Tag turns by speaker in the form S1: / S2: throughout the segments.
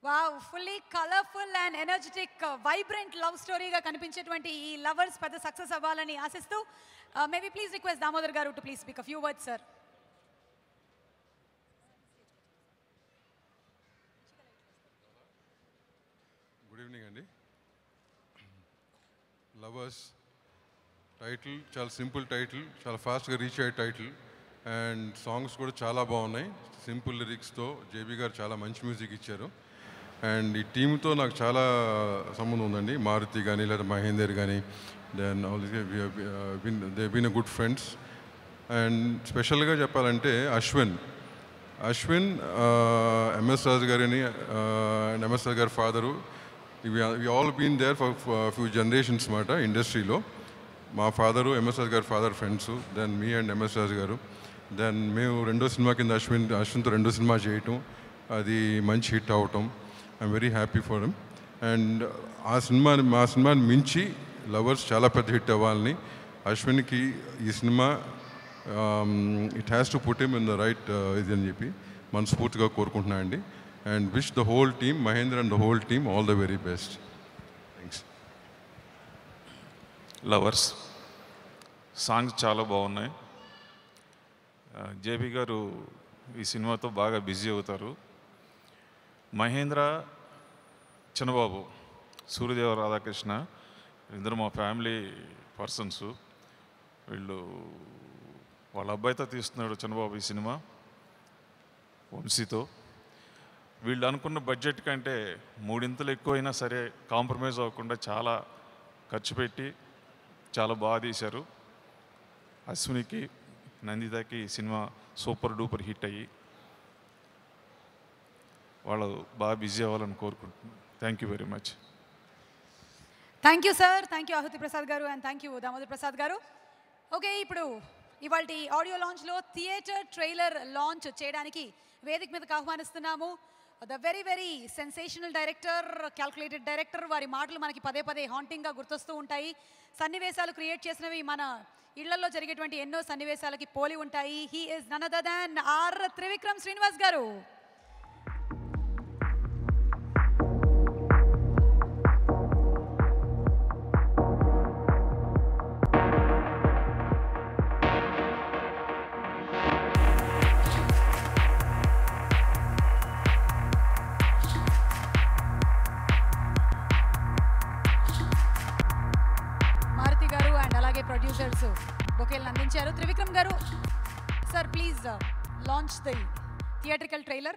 S1: Wow fully colourful and energetic vibrant love స్టోరీగా కనిపించేటువంటి ఈ లవర్స్ పెద్ద సక్సెస్ అవ్వాలని ఆశిస్తూ maybe please request Damodar garu to please speak a few words sir
S2: good evening అండి లవర్స్ టైటిల్ చాలా సింపుల్ టైటిల్ చాలా ఫాస్ట్గా రీచ్ అయ్యే టైటిల్ అండ్ సాంగ్స్ కూడా చాలా బాగున్నాయి సింపుల్ లిరిక్స్తో జేబీ గారు చాలా మంచి మ్యూజిక్ ఇచ్చారు అండ్ ఈ టీంతో నాకు చాలా సంబంధం ఉందండి మారుతి కానీ లేదా మహేందర్ కానీ then all they been a good friends and స్పెషల్గా చెప్పాలంటే అశ్విన్ అశ్విన్ ఎంఎస్ రాజు గారిని అండ్ ఎంఎస్ రాజు గారి father we all been there for few generations మాట ఇండస్ట్రీలో మా ఫాదరు ఎంఎస్ రాజు గారి father friends then me and MS Raju garu then మేము రెండో సినిమా కింద అశ్విన్ అశ్విన్తో రెండో సినిమా చేయటం అది మంచి హిట్ అవటం I'm very happy for him and ఆ సినిమాని మా సినిమాని మించి లవర్స్ చాలా పెద్ద హిట్ అవ్వాలని అశ్విన్కి ఈ సినిమా it has to put him in the right ఇది అని చెప్పి మనస్ఫూర్తిగా కోరుకుంటున్నా అండి and wish the whole team Mahendra and the whole team all the very best thanks
S3: lovers songs చాలా బాగున్నాయి జేబీ గారు ఈ సినిమాతో బాగా బిజీ అవుతారు మహేంద్ర చిన్నబాబు సూర్యదేవ రాధాకృష్ణ ఇద్దరు మా ఫ్యామిలీ పర్సన్స్ వీళ్ళు వాళ్ళ అబ్బాయితో తీస్తున్నాడు చిన్నబాబు ఈ సినిమా వంశీతో వీళ్ళు అనుకున్న బడ్జెట్ కంటే మూడింతలు ఎక్కువైనా సరే కాంప్రమైజ్ అవ్వకుండా చాలా ఖర్చు పెట్టి చాలా బాగా తీశారు అశ్వినికి నందితకి ఈ సినిమా సూపర్ డూపర్ హిట్ అయ్యి వాళ్ళు బాగా బిజీ అవ్వాలని కోరుకుంటున్నాను thank you very much
S1: thank you sir thank you Aahuti Prasad garu and thank you Damodar Prasad garu okay ఇప్పుడు ఇవాళ ఆడియో లాంచ్లో థియేటర్ ట్రైలర్ లాంచ్ చేయడానికి వేదిక మీదకి ఆహ్వానిస్తున్నాము the very very sensational director calculated director వారి మాటలు మనకి పదే పదే హాంటింగ్గా గుర్తొస్తూ ఉంటాయి సన్నివేశాలు క్రియేట్ చేసినవి మన ఇళ్లలో జరిగేటువంటి ఎన్నో సన్నివేశాలకి పోలి ఉంటాయి he is none other than our Trivikram Srinivas garu Maruthi గారు అండ్ అలాగే ప్రొడ్యూసర్స్ బొకేలను అందించారు Trivikram garu sir please launch the theatrical trailer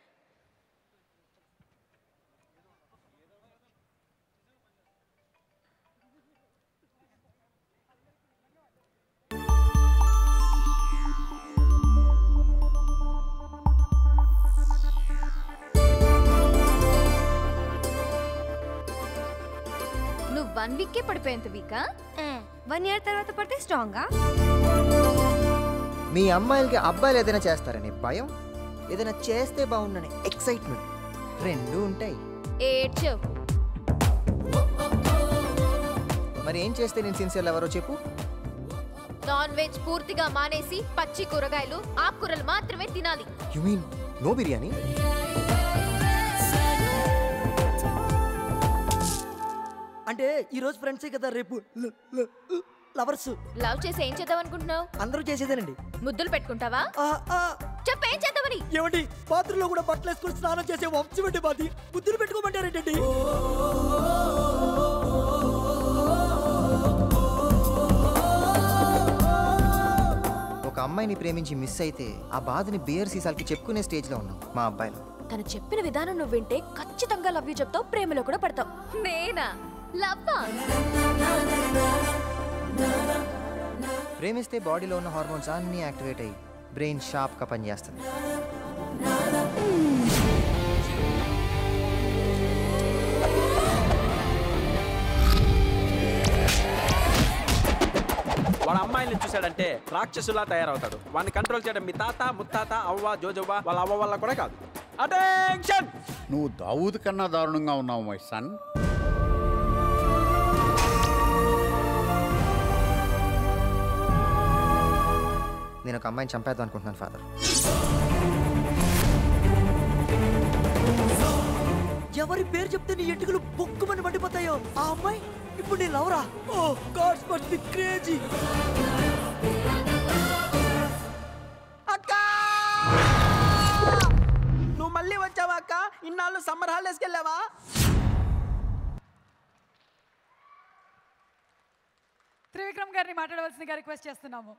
S4: నువ్వు వన్ వీక్కే పడిపోయేంత వీకా వన్ ఇయర్ తర్వాత పడితే స్ట్రాంగా
S5: మీ అమ్మాయిలకి అబ్బాయిలు ఏదైనా చేస్తారని భయం ఏదైనా చేస్తే బాగుండని ఎక్సైట్మెంట్ రెండు ఉంటాయి
S4: ఏడ్చో
S5: మరి ఏం చేస్తే నేను సిన్సియర్ ఎవరో చెప్పు
S4: నాన్ వెజ్ పూర్తిగా మానేసి పచ్చి కూరగాయలు ఆకుకూరలు మాత్రమే తినాలి
S5: యు మీన్ నో బిర్యానీ
S6: అంటే ఈ రోజు ఫ్రెండ్సే కదా రేపు లవర్స్
S4: లవ్ చేసి ఏం చేద్దాం అనుకుంటున్నావు
S6: అందరూ చేసేదేనండి
S4: ముద్దులు పెట్టుకుంటావా
S6: ఆ, ఆ,
S4: చెప్పు ఏం చేద్దామని
S6: ఏమండి బాత్రూంలో కూడా బట్టలు వేసుకొని స్నానం చేసే వంశం అండి మాది బుద్ధులు పెట్టుకోమంటారేంటండి
S5: ఒక అమ్మాయిని ప్రేమించి మిస్ అయితే ఆ బాధని బియర్ సీసాలకి చెప్పుకునే స్టేజ్లో ఉన్నాం మా అబ్బాయిలు
S4: తను చెప్పిన విధానం నువ్వు వింటే ఖచ్చితంగా లవ్ యూ చెప్తావు ప్రేమలో కూడా పడతావు నేనా లవ్వా
S5: ప్రేమిస్తే బాడీలో ఉన్న హార్మోన్స్ అన్నీ యాక్టివేట్ అయ్యి బ్రెయిన్ షార్ప్గా పనిచేస్తుంది
S7: వాడు అమ్మాయిని చూశాడంటే రాక్షసులా తయారవుతాడు వాడిని కంట్రోల్ చేయడం మీ తాత ముత్తాత అవ్వ జోజవ్వ వాళ్ళ అవ్వ వల్ల కూడా కాదు అటెన్షన్
S8: నువ్వు దావూద్ కన్నా దారుణంగా ఉన్నావు మై సన్
S5: నేను ఒక అమ్మాయిని చంపేద్దాం అనుకుంటున్నాను ఫాదర్
S6: ఎవరి పేరు చెప్తే నీ ఎంటుకలు బొక్కుమని మండిపోతాయో ఆ అమ్మాయి ఇప్పుడు నీ లవరా oh gods must be crazy
S7: అక్క నువ్వు మళ్ళీ వచ్చావా అక్క ఇన్నాళ్ళు సమ్మర్ హాలిడేస్కి వెళ్ళావా
S1: త్రివిక్రమ్ గారిని మాట్లాడవలసిందిగా రిక్వెస్ట్ చేస్తున్నాము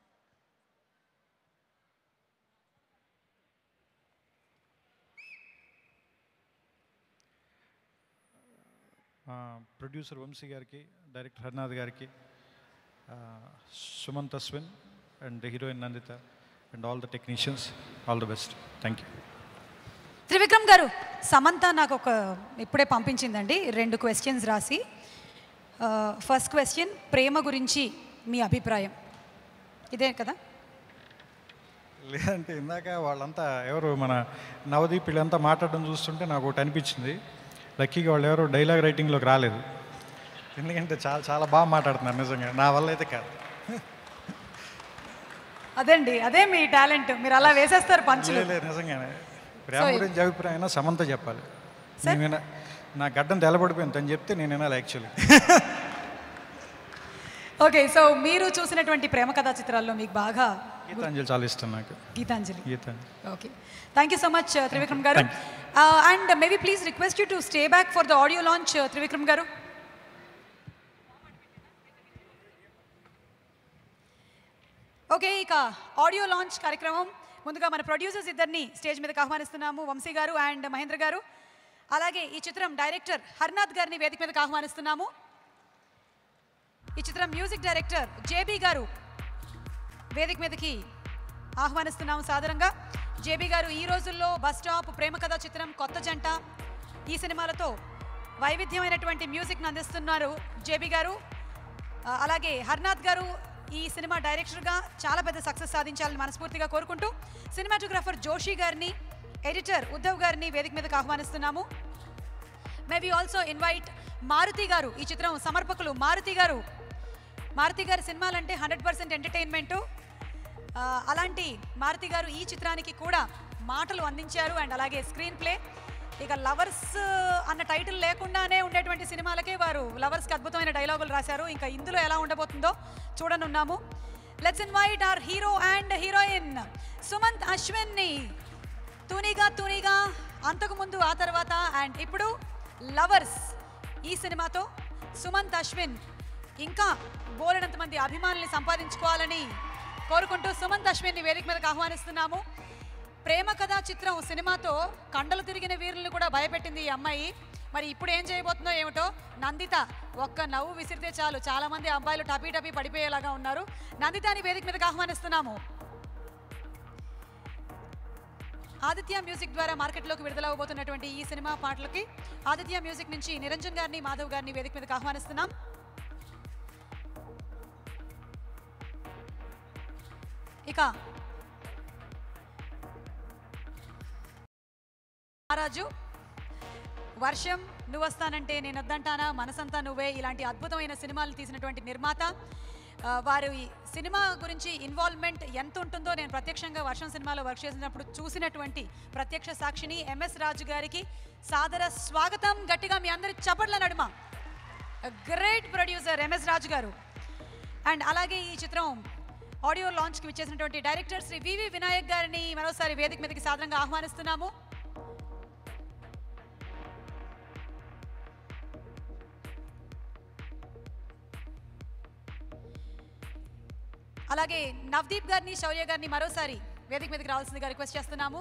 S9: ప్రొడ్యూసర్ వంశీ గారికి డైరెక్టర్ హర్నాథ్ గారికి Sumanth Ashwin and heroine Nanditha and all the technicians all the best thank you
S1: Trivikram garu Samantha నాకు ఒక ఇప్పుడే పంపించిందండి రెండు క్వశ్చన్స్ రాసి ఫస్ట్ క్వశ్చన్ ప్రేమ గురించి మీ అభిప్రాయం ఇదే కదా
S9: లేదంటే ఇందాక వాళ్ళంతా ఎవరు మన నవదీప్ వీళ్ళంతా మాట్లాడడం చూస్తుంటే నాకు ఒకటి అనిపించింది లక్కీగా వాళ్ళు ఎవరు డైలాగ్ రైటింగ్లోకి రాలేదు ఎందుకంటే చాలా చాలా బాగా మాట్లాడుతున్నారు నిజంగా నా వల్ల అయితే కాదు
S1: అదండి అదే మీ టాలెంట్ మీరు అలా వేసేస్తారు పంచులు
S9: లేదు, లేదు, నిజంగానే ప్రేమ
S1: So,
S9: గురించి అభిప్రాయం అయినా సమంత చెప్పాలి నేను విన- నా గడ్డం తెల్లబడిపోయింది తను చెప్తే నేను వినాలి యాక్చువల్లీ
S1: ఓకే సో మీరు చూసినటువంటి ప్రేమ కథా చిత్రాల్లో మీకు బాగా
S9: గీతాంజలి చాలా ఇష్టం నాకు
S1: Geethanjali
S9: Geethanjali
S1: okay thank you so much Trivikram garu and maybe please request you to stay back for the audio launch Trivikram garu okay ఇక ఆడియో లాంచ్ కార్యక్రమం ముందుగా మన ప్రొడ్యూసర్స్ ఇద్దరిని స్టేజ్ మీదకి ఆహ్వానిస్తున్నాము వంశీ గారు అండ్ మహేంద్ర గారు అలాగే ఈ చిత్రం డైరెక్టర్ హర్నాథ్ గారిని వేదిక మీదకి ఆహ్వానిస్తున్నాము ఈ చిత్రం మ్యూజిక్ డైరెక్టర్ జేబీ గారు వేదిక మీదకి ఆహ్వానిస్తున్నాము సాదరంగా జేబీ గారు ఈ రోజుల్లో బస్ స్టాప్ ప్రేమ కథ చిత్రం కొత్త జంట ఈ సినిమాలతో వైవిధ్యమైనటువంటి మ్యూజిక్ను అందిస్తున్నారు జేబీ గారు ఆ, అలాగే హర్నాథ్ గారు ఈ సినిమా డైరెక్టర్గా చాలా పెద్ద సక్సెస్ సాధించాలని మనస్ఫూర్తిగా కోరుకుంటూ సినిమాటోగ్రాఫర్ జోషి గారిని ఎడిటర్ ఉద్ధవ్ గారిని వేదిక మీదకి ఆహ్వానిస్తున్నాము may we also invite Maruthi garu ఈ చిత్రం సమర్పకులు మారుతి గారు మారుతి గారి సినిమాలంటే హండ్రెడ్ పర్సెంట్ ఎంటర్టైన్మెంటు అలాంటి మారుతి గారు ఈ చిత్రానికి కూడా మాటలు అందించారు అండ్ అలాగే స్క్రీన్ ప్లే ఇక లవర్స్ అన్న టైటిల్ లేకుండానే ఉండేటువంటి సినిమాలకే వారు లవర్స్కి అద్భుతమైన డైలాగులు రాశారు ఇంకా ఇందులో ఎలా ఉండబోతుందో చూడనున్నాము let's invite our hero and heroine Sumanth అశ్విన్ని తూనిగా తూనిగా అంతకుముందు ఆ తర్వాత అండ్ ఇప్పుడు లవర్స్ ఈ సినిమాతో సుమంత్ అశ్విన్ ఇంకా బోలెడంత మంది అభిమానుల్ని సంపాదించుకోవాలని కోరుకుంటూ సుమంత్ అశ్విన్ని వేదిక మీదకి ఆహ్వానిస్తున్నాము ప్రేమ కథా చిత్రం సినిమాతో కండలు తిరిగిన వీరుల్ని కూడా భయపెట్టింది ఈ అమ్మాయి మరి ఇప్పుడు ఏం చేయబోతుందో ఏమిటో నందిత ఒక్క నవ్వు విసిరితే చాలు చాలా మంది అబ్బాయిలు టపీ టపీ పడిపోయేలాగా ఉన్నారు నందితాని వేదిక మీదకి ఆహ్వానిస్తున్నాము ఆదిత్య మ్యూజిక్ ద్వారా మార్కెట్లోకి విడుదలవబోతున్నటువంటి ఈ సినిమా పాటలకి ఆదిత్య మ్యూజిక్ నుంచి నిరంజన్ గారిని మాధవ్ గారిని వేదిక మీదకి ఆహ్వానిస్తున్నాం ఇక మహారాజు వర్షం నువ్వు వస్తానంటే నేను వద్దంటానా మనసంతా నువ్వే ఇలాంటి అద్భుతమైన సినిమాలు తీసినటువంటి నిర్మాత ఆ, వారు ఈ సినిమా గురించి ఇన్వాల్వ్మెంట్ ఎంత ఉంటుందో నేను ప్రత్యక్షంగా వర్షం సినిమాలో వర్క్ చేసినప్పుడు చూసినటువంటి ప్రత్యక్ష సాక్షిని ఎంఎస్ రాజు గారికి సాదర స్వాగతం గట్టిగా మీ అందరి చప్పట్ల నడుమ గ్రేట్ ప్రొడ్యూసర్ ఎంఎస్ రాజు గారు అండ్ అలాగే ఈ చిత్రం ఆడియో లాంచ్కి విచ్చేసినటువంటి డైరెక్టర్ శ్రీ వివి వినాయక్ గారిని మరోసారి వేదిక మీదకి సాదరంగా ఆహ్వానిస్తున్నాము అలాగే నవదీప్ గారిని శౌర్య గారిని మరోసారి వేదిక మీదకి రావాల్సిందిగా రిక్వెస్ట్ చేస్తున్నాము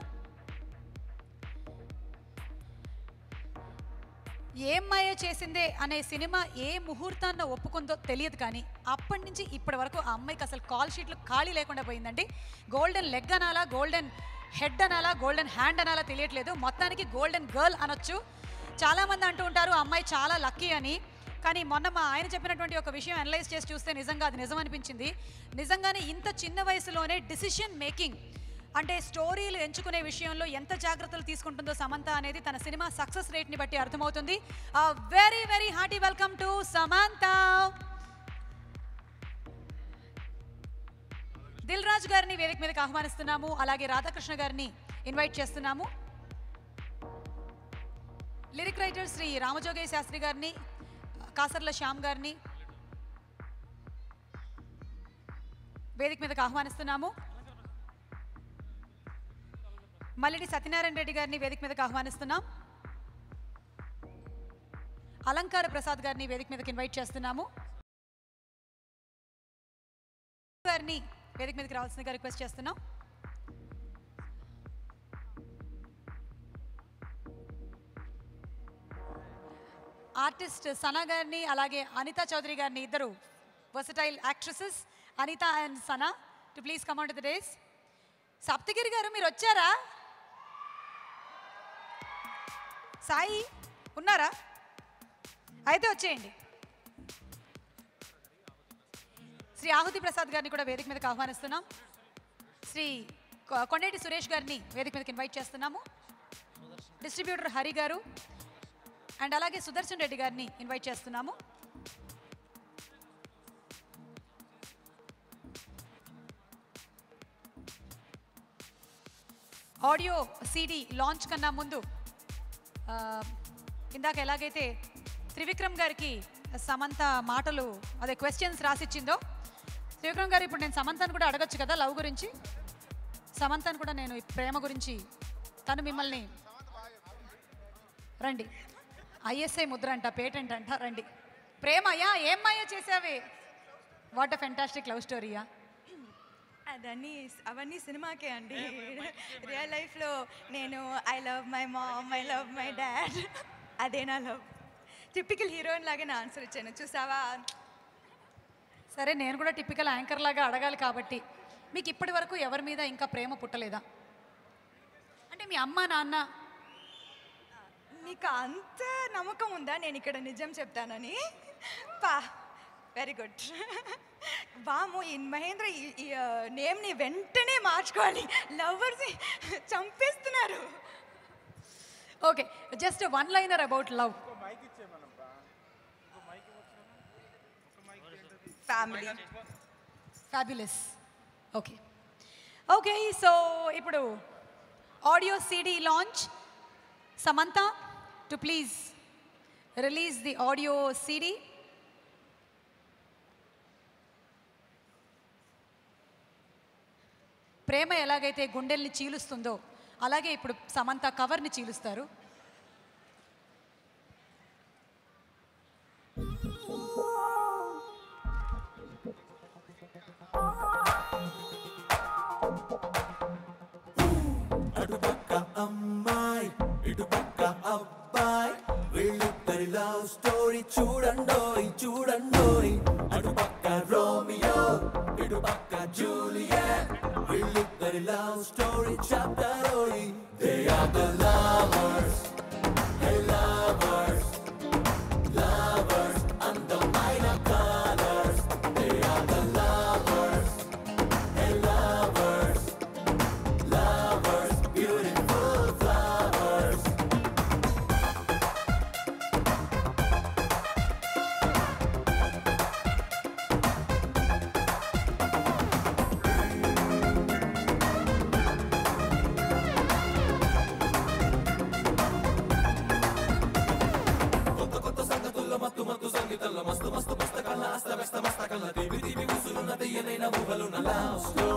S1: ఏం మాయ చేసిందే అనే సినిమా ఏ ముహూర్తాన్న ఒప్పుకుందో తెలియదు కానీ అప్పటి నుంచి ఇప్పటి వరకు ఆ అమ్మాయికి అసలు కాల్ షీట్లు ఖాళీ లేకుండా పోయిందండి గోల్డెన్ లెగ్ అనాలా గోల్డెన్ హెడ్ అనాలా గోల్డెన్ హ్యాండ్ అనాలా తెలియట్లేదు మొత్తానికి గోల్డెన్ గర్ల్ అనొచ్చు చాలామంది అంటూ ఉంటారు ఆ అమ్మాయి చాలా లక్కీ అని కానీ మొన్న మా ఆయన చెప్పినటువంటి ఒక విషయం అనలైజ్ చేసి చూస్తే నిజంగా అది నిజం అనిపించింది నిజంగానే ఇంత చిన్న వయసులోనే డిసిషన్ మేకింగ్ అంటే స్టోరీలు ఎంచుకునే విషయంలో ఎంత జాగ్రత్తలు తీసుకుంటుందో సమంత అనేది తన సినిమా సక్సెస్ రేట్ని బట్టి అర్థమవుతుంది very very hearty welcome to Samantha Dil Raju గారిని వేదిక మీదకి ఆహ్వానిస్తున్నాము అలాగే రాధాకృష్ణ గారిని ఇన్వైట్ చేస్తున్నాము లిరిక్ రైటర్ శ్రీ రామజోగయ్య శాస్త్రి గారిని కాసర్ల శ్యామ్ గారిని వేదిక మీదకి ఆహ్వానిస్తున్నాము మల్లిడి సత్యనారాయణ రెడ్డి గారిని వేదిక మీదకి ఆహ్వానిస్తున్నాం అలంకార ప్రసాద్ గారిని వేదిక మీదకి ఇన్వైట్ చేస్తున్నాము గారిని వేదిక మీదకి రావాల్సిందిగా రిక్వెస్ట్ చేస్తున్నాం ఆర్టిస్ట్ సనా గారిని అలాగే అనితా చౌదరి గారిని ఇద్దరు versatile actresses Anitha and Sana to please come on to the dais Saptagiri garu మీరు వచ్చారా సాయి ఉన్నారా అయితే వచ్చేయండి శ్రీ ఆహుతి ప్రసాద్ గారిని కూడా వేదిక మీదకి ఆహ్వానిస్తున్నాం శ్రీ కొ- కొండేటి సురేష్ గారిని వేదిక మీదకి ఇన్వైట్ చేస్తున్నాము డిస్ట్రిబ్యూటర్ హరి గారు అండ్ అలాగే సుదర్శన్ రెడ్డి గారిని ఇన్వైట్ చేస్తున్నాము ఆడియో సిడి లాంచ్ కన్నా ముందు ఆ, ఇందాక ఎలాగైతే త్రివిక్రమ్ గారికి సమంత మాటలు అదే క్వశ్చన్స్ రాసిచ్చిందో త్రివిక్రమ్ గారు ఇప్పుడు నేను సమంతను కూడా అడగచ్చు కదా లవ్ గురించి సమంతను కూడా నేను ఈ ప్రేమ గురించి తను మిమ్మల్ని రండి ఐఎస్ఐ ముద్ర అంట పేటెంట్ అంట రండి ప్రేమయ్యా ఏం మాయ చేసావే వాట్ అ ఫెంటాస్టిక్ లవ్ స్టోరీయా
S10: అదన్నీ అవన్నీ సినిమాకే అండి రియల్ లైఫ్లో నేను I love my mom I love my dad అదే నా లవ్ టిపికల్ హీరోయిన్ లాగే నా ఆన్సర్ ఇచ్చాను చూసావా
S1: సరే నేను కూడా టిపికల్ యాంకర్ లాగా అడగాలి కాబట్టి మీకు ఇప్పటి వరకు ఎవరి మీద ఇంకా ప్రేమ పుట్టలేదా అంటే మీ అమ్మ నాన్న
S10: మీకు అంత నమ్మకం ఉందా నేను ఇక్కడ నిజం చెప్తానని పా వెరీ గుడ్ వాము ఈ మహేంద్ర ఈ- ఈ నేమ్ని వెంటనే మార్చుకోవాలి లవర్స్ చంపేస్తున్నారు
S1: okay just one liner about love
S10: family
S1: fabulous okay okay so ఇప్పుడు audio CD launch Samantha to please release the audio CD ప్రేమ ఎలాగైతే గుండెల్ని చీలుస్తుందో అలాగే ఇప్పుడు సమంత కవర్ని చీలుస్తారు
S6: అటుపక్క అమ్మాయి ఇటుపక్క అబ్బాయి వీళ్ళిద్దరి లవ్ స్టోరీ చూడండోయ్ చూడండోయ్ అటుపక్క రోమియో ఇటుపక్క జూలియట్ వీళ్ళిద్దరి లవ్ స్టోరీ చాప్టరోయ్ they are the lovers hey lovers lovers అందమైన colours they are the lovers hey lovers lovers, beautiful flowers. కొత్త కొత్త సంగతుల్లో మత్తు మత్తు సంగీతంలో మస్తు మస్తు పుస్తకాల అస్తవ్యస్త మస్తకంలో తీపి తీపి ఉసులున్న తీయనైన ఊహలున్న లవ్